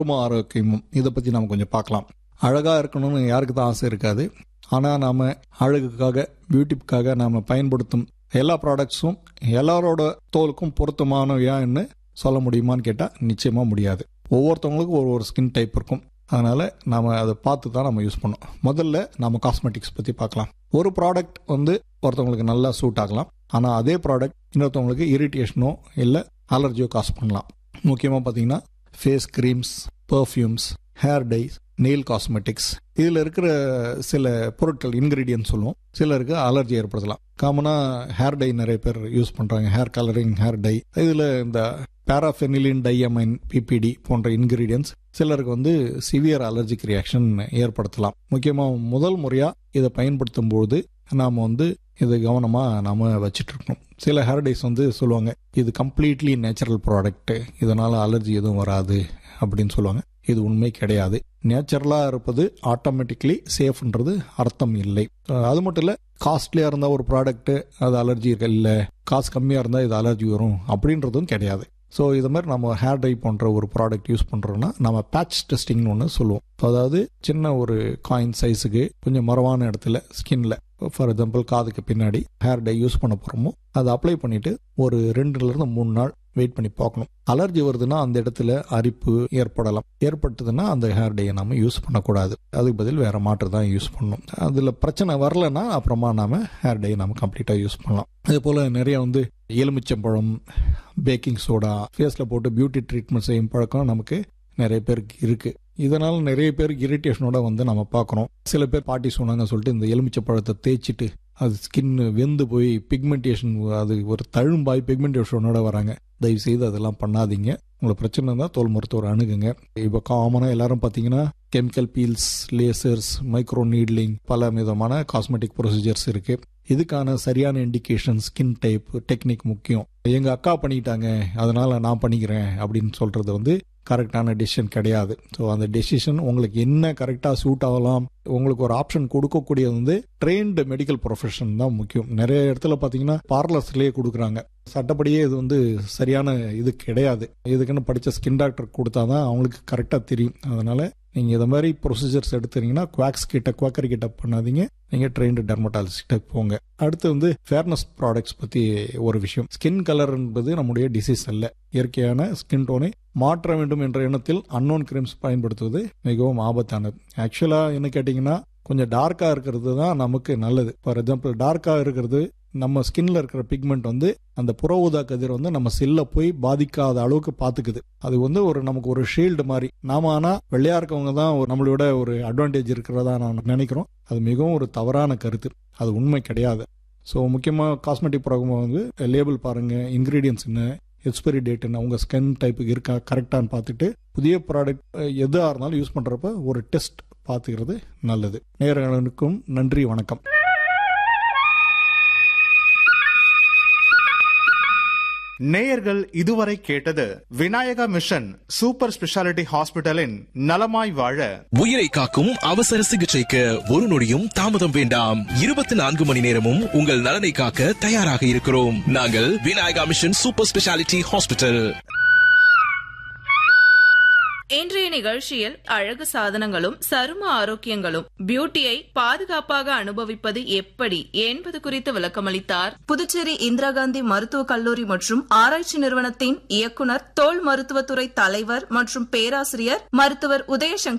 குடும்ப ஆரோக்கியமும் இதை பற்றி நம்ம கொஞ்சம் பார்க்கலாம் அழகாக இருக்கணும்னு யாருக்கு தான் ஆசை இருக்காது ஆனால் நாம் அழகுக்காக பியூட்டிக்காக நாம் பயன்படுத்தும் எல்லா ப்ராடக்ட்ஸும் எல்லாரோட தோலுக்கும் பொருத்தமானவையான்னு சொல்ல முடியுமான்னு கேட்டால் நிச்சயமாக முடியாது ஒவ்வொருத்தவங்களுக்கும் ஒரு ஒரு ஸ்கின் டைப் இருக்கும் அதனால் நாம் அதை பார்த்து தான் நம்ம யூஸ் பண்ணோம் முதல்ல நம்ம காஸ்மெட்டிக்ஸ் பற்றி பார்க்கலாம் ஒரு ப்ராடக்ட் வந்து ஒருத்தவங்களுக்கு நல்லா சூட் ஆகலாம் ஆனால் அதே ப்ராடக்ட் இன்னொருத்தவங்களுக்கு இரிட்டேஷனோ இல்லை அலர்ஜியோ காஸ் பண்ணலாம் முக்கியமாக பார்த்தீங்கன்னா face creams perfumes hair dyes nail cosmetics இதில் இருக்கிற சில பொருட்கள் இன்கிரீடியன்ட் சொல்லுவோம் சிலருக்கு அலர்ஜி ஏற்படுத்தலாம் காமனாக ஹேர் டை நிறைய பேர் யூஸ் பண்ணுறாங்க ஹேர் கலரிங் ஹேர் டை இதில் இந்த பேராஃபெனிலின் டையமைன் பிபிடி போன்ற இன்கிரீடியன்ஸ் சிலருக்கு வந்து சிவியர் அலர்ஜிக் ரியாக்ஷன் ஏற்படுத்தலாம் முக்கியமாக முதல் முறையாக இதை பயன்படுத்தும் போது நாம் வந்து இது கவனமாக நாம் வச்சுட்டு இருக்கணும் சில ஹேர் டைஸ் வந்து சொல்லுவாங்க இது கம்ப்ளீட்லி நேச்சுரல் ப்ராடக்ட் இதனால் அலர்ஜி எதுவும் வராது அப்படின்னு சொல்லுவாங்க இது உண்மை கிடையாது நேச்சுரலாக இருப்பது ஆட்டோமேட்டிக்லி சேஃப்ன்றது அர்த்தம் இல்லை அது மட்டும் இல்லை காஸ்ட்லியாக இருந்தால் ஒரு ப்ராடக்ட்டு அது அலர்ஜி இல்லை காசு கம்மியாக இருந்தால் இது அலர்ஜி வரும் அப்படின்றதும் கிடையாது ஸோ இது மாதிரி நம்ம ஹேர் டை போன்ற ஒரு ப்ராடக்ட் யூஸ் பண்ணுறோம்னா நம்ம பேட்ச் டெஸ்டிங்னு ஒன்று சொல்லுவோம் அதாவது சின்ன ஒரு காயின் சைஸுக்கு கொஞ்சம் மரவான இடத்துல ஸ்கின்ல ஃபார் எக்ஸாம்பிள் காதுக்கு பின்னாடி ஹேர் டை யூஸ் பண்ண போகிறோமோ அதை அப்ளை பண்ணிட்டு ஒரு ரெண்டுலேருந்து மூணு நாள் வெயிட் பண்ணி பார்க்கணும் அலர்ஜி வருதுன்னா அந்த இடத்துல அரிப்பு ஏற்படலாம் ஏற்பட்டதுன்னா அந்த ஹேர் டையை நம்ம யூஸ் பண்ணக்கூடாது அதுக்கு பதில் வேற மாற்று தான் யூஸ் பண்ணணும் அதில் பிரச்சனை வரலன்னா அப்புறமா நாம ஹேர் டையை நம்ம கம்ப்ளீட்டாக யூஸ் பண்ணலாம் அதே போல் நிறைய வந்து எலுமிச்சம்பழம் பேக்கிங் சோடா ஃபேஸில் போட்டு பியூட்டி ட்ரீட்மெண்ட் செய்யும் பழக்கம் நமக்கு நிறைய பேருக்கு இருக்கு இதனால நிறைய பேருக்கு இரிட்டேஷனோட வந்து நம்ம பார்க்குறோம் சில பேர் பாட்டி சொன்னாங்க சொல்லிட்டு இந்த எலுமிச்சை பழத்தை தேய்ச்சிட்டு அது ஸ்கின் வெந்து போய் பிக்மெண்டேஷன் அது ஒரு தழும்பாய் பிக்மெண்டேஷனோட வராங்க தயவு செய்து அதெல்லாம் பண்ணாதீங்க உங்களுக்கு பிரச்சனை இருந்தால் தோல் மருத்துவர் அணுகுங்க இப்போ காமனாக எல்லாரும் பார்த்தீங்கன்னா chemical peels lasers micro needling பல விதமான காஸ்மெட்டிக் ப்ரொசீஜர்ஸ் இருக்கு இதுக்கான சரியான இண்டிகேஷன் ஸ்கின் டைப் டெக்னிக் முக்கியம் எங்க அக்கா பண்ணிட்டாங்க அதனால நான் பண்ணிக்கிறேன் அப்படின்னு சொல்றது வந்து கரெக்டான டெசிஷன் கிடையாது ஸோ அந்த டெசிஷன் உங்களுக்கு என்ன கரெக்டாக சூட் ஆகலாம் உங்களுக்கு ஒரு ஆப்ஷன் கொடுக்கக்கூடியது வந்து ட்ரெயின்டு மெடிக்கல் ப்ரொஃபஷன் தான் முக்கியம் நிறைய இடத்துல பார்த்தீங்கன்னா பார்லர்ஸ்லேயே கொடுக்குறாங்க சட்டப்படியே இது வந்து சரியான இது கிடையாது இதுக்குன்னு படித்த ஸ்கின் டாக்டர் கொடுத்தா தான் அவங்களுக்கு கரெக்டாக தெரியும் அதனால நீங்கள் இதை மாதிரி ப்ரொசீஜர்ஸ் எடுத்துறீங்கன்னா குவாக்ஸ் கிட்ட குவாக்கர் கிட்ட பண்ணாதீங்க நீங்கள் ட்ரெயின்டு டெர்மட்டாலஜிஸ்ட போங்க அடுத்து வந்து ஃபேர்னஸ் ப்ராடக்ட்ஸ் பற்றி ஒரு விஷயம் ஸ்கின் கலர் என்பது நம்முடைய டிசீஸ் அல்ல இயற்கையான ஸ்கின் டோனை மாற்ற வேண்டும் என்ற எண்ணத்தில் அன்னோன் கிரீம்ஸ் பயன்படுத்துவது மிகவும் ஆபத்தானது ஆக்சுவலாக என்ன கேட்டிங்கன்னா கொஞ்சம் டார்க்காக இருக்கிறது தான் நமக்கு நல்லது ஃபார் எக்ஸாம்பிள் டார்க்காக இருக்கிறது நம்ம ஸ்கின்ல இருக்கிற பிக்மெண்ட் வந்து அந்த புற ஊதா கதிர் வந்து நம்ம செல்ல போய் பாதிக்காத அளவுக்கு பாத்துக்குது அது வந்து ஒரு நமக்கு ஒரு ஷீல்டு மாதிரி நாம ஆனா வெள்ளையா இருக்கவங்க தான் ஒரு நம்மளோட ஒரு அட்வான்டேஜ் இருக்கிறதா நான் நினைக்கிறோம் அது மிகவும் ஒரு தவறான கருத்து அது உண்மை கிடையாது ஸோ முக்கியமாக காஸ்மெட்டிக் ப்ராப்ளம் வந்து லேபிள் பாருங்க இன்கிரீடியன்ஸ் என்ன எக்ஸ்பைரி டேட் என்ன உங்க ஸ்கின் டைப்புக்கு இருக்கா கரெக்டான்னு பார்த்துட்டு புதிய ப்ராடக்ட் எதாக இருந்தாலும் யூஸ் பண்றப்ப ஒரு டெஸ்ட் பார்த்துக்கிறது நல்லது நேர்களுக்கும் நன்றி வணக்கம் நேயர்கள் இதுவரை கேட்டது விநாயகா மிஷன் சூப்பர் ஸ்பெஷாலிட்டி ஹாஸ்பிட்டலின் நலமாய் வாழ உயிரை காக்கும் அவசர சிகிச்சைக்கு ஒரு நொடியும் தாமதம் வேண்டாம் இருபத்தி நான்கு மணி நேரமும் உங்கள் நலனை காக்க தயாராக இருக்கிறோம் நாங்கள் Vinayaka mission super speciality hospital இன்றைய நிகழ்ச்சியில் அழகு சாதனங்களும் சரும ஆரோக்கியங்களும் பியூட்டியை பாதுகாப்பாக அனுபவிப்பது எப்படி என்பது குறித்து விளக்கமளித்தார் புதுச்சேரி இந்திரா காந்தி மருத்துவக் கல்லூரி மற்றும் ஆராய்ச்சி நிறுவனத்தின் இயக்குனர் தோல் மருத்துவத்துறை தலைவர் மற்றும் பேராசிரியர் மருத்துவர் உதயசங்கர்